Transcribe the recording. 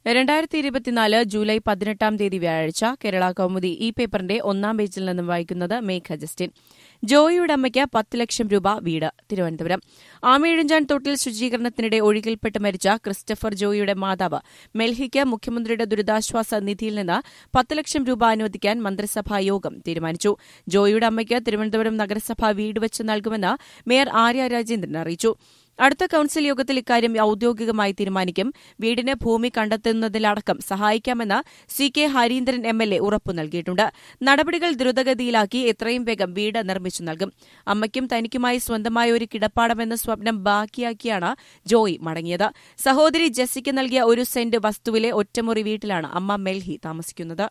രണ്ടായിരത്തി ഇരുപത്തിനാല് ജൂലൈ പതിനെട്ടാം തീയതി വ്യാഴാഴ്ച കേരള കൗമുദി ഈ പേപ്പറിന്റെ ഒന്നാം പേജിൽ നിന്നും വായിക്കുന്നത് മേഘ ജസ്റ്റിൻ ജോയിയുടെ അമ്മയ്ക്ക് പത്ത് ലക്ഷം രൂപ വീട് തിരുവനന്തപുരം ആമയിഴഞ്ചാൻ തൊട്ടിൽ ശുചീകരണത്തിനിടെ ഒഴുകിൽപ്പെട്ട് മരിച്ച ക്രിസ്റ്റഫർ ജോയിയുടെ മാതാവ് മെൽഹിക്ക് മുഖ്യമന്ത്രിയുടെ ദുരിതാശ്വാസ നിധിയിൽ നിന്ന് പത്ത് ലക്ഷം രൂപ അനുവദിക്കാൻ മന്ത്രിസഭാ യോഗം തീരുമാനിച്ചു ജോയിയുടെ അമ്മയ്ക്ക് തിരുവനന്തപുരം നഗരസഭ വീട് വെച്ച് നൽകുമെന്ന് മേയർ ആര്യ രാജേന്ദ്രൻ അറിയിച്ചു അടുത്ത കൌൺസിൽ യോഗത്തിൽ ഇക്കാര്യം ഔദ്യോഗികമായി തീരുമാനിക്കും വീടിന് ഭൂമി കണ്ടെത്തുന്നതിലടക്കം സഹായിക്കാമെന്ന് C K Harindran M L A ഉറപ്പു നൽകിയിട്ടുണ്ട് നടപടികൾ ദ്രുതഗതിയിലാക്കി എത്രയും വേഗം വീട് നിർമ്മിച്ചു നൽകും അമ്മയ്ക്കും തനിക്കുമായി സ്വന്തമായ ഒരു കിടപ്പാടമെന്ന സ്വപ്നം ബാക്കിയാക്കിയാണ് ജോയി മടങ്ങിയത് സഹോദരി ജെസ്സിക്ക് നൽകിയ ഒരു സെന്റ് വസ്തുവിലെ ഒറ്റമുറി വീട്ടിലാണ് അമ്മ മെൽഹി താമസിക്കുന്നത്